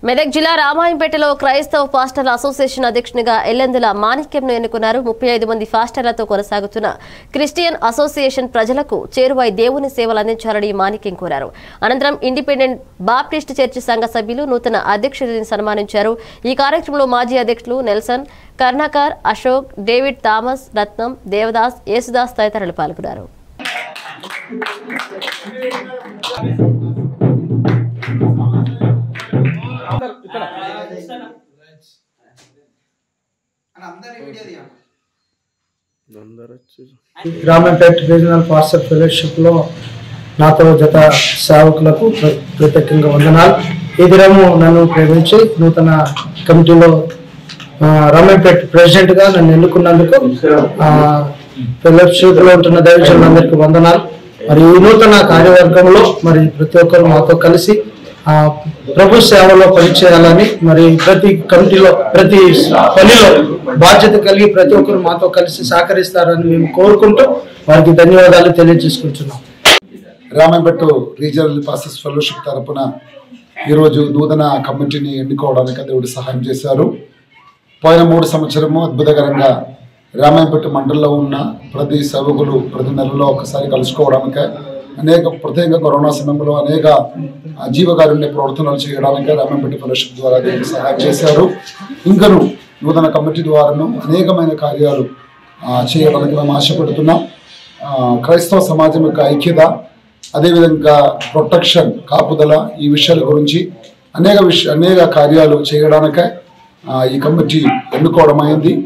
మెదక్ జిల్లా రామాయంపేటలో క్రైస్తవ పాస్టర్ల అసోసియేషన్ అధ్యక్షునిగా ఎల్లెందుల మాణిక్యంను ఎన్నుకున్నారు ముప్పై ఐదు మంది పాస్టర్లతో కొనసాగుతున్న క్రిస్టియన్ అసోసియేషన్ ప్రజలకు చేరువై దేవుని సేవలు అందించాలని మాణిక్యం కోరారు అనంతరం ఇండిపెండెంట్ బాప్టిస్ట్ చర్చి సంఘ సభ్యులు నూతన అధ్యక్షుడిని సన్మానించారు ఈ కార్యక్రమంలో మాజీ అధ్యక్షులు Nelson Karunakar Ashok David Thomas Ratnam Devadas Yesudas తదితరులు పాల్గొన్నారు రామంపేట్ రీజనల్ పాస్టర్ ఫెలోషిప్లో నాతో జత సేవకులకు ప్ర- ప్రత్యేకంగా వందనాలు ఈ దినము నన్ను ప్రేమించి నూతన కమిటీలో ఆ, రామంపేట్ ప్రెసిడెంట్గా నన్ను ఎన్నుకున్నందుకు ఆ, ఫెలోషిప్లో ఉంటున్న దైవజనులందరికీ వందనాలు మరి ఈ నూతన కార్యవర్గంలో మరి ప్రతి ఒక్కరు మాతో కలిసి ఆ, ప్రభు సేవలో పనిచేయాలని మరి ప్రతి కమిటీలో ప్రతి పనిలో బాధ్యత కలిగి ప్రతి ఒక్కరు మాతో కలిసి సహకరిస్తారని మేము కోరుకుంటూ వారికి ధన్యవాదాలు తెలియజేసుకుంటున్నాం రామంపేట రీజనల్ పాసెస్ ఫెలోషిప్ తరపున ఈరోజు నూతన కమిటీని ఎన్నుకోవడానికి దేవుడు సహాయం చేశారు పోయిన మూడు సంవత్సరము అద్భుతకరంగా రామాయంపేట మండలంలో ఉన్న ప్రతి సేవకులు ప్రతి నెలలో ఒకసారి కలుసుకోవడానికి అనేక ప్రత్యేకంగా కరోనా సమయంలో అనేక ఆ, జీవకారుణ్య ప్రవర్తనలు చేయడానికి రామాయంపేట ఫెలోషిప్ ద్వారా దేవుడు సహాయం చేశారు ఇంకను నూతన కమిటీ ద్వారాను అనేకమైన కార్యాలు ఆ, చేయడానికి మేము ఆశపడుతున్నాం ఆ, క్రైస్తవ సమాజం యొక్క ఐక్యత అదేవిధంగా ప్రొటెక్షన్ కాపుదల ఈ విషయాల గురించి అనేక విష అనేక కార్యాలు చేయడానికే ఆ, ఈ కమిటీ ఎన్నుకోవడం అయింది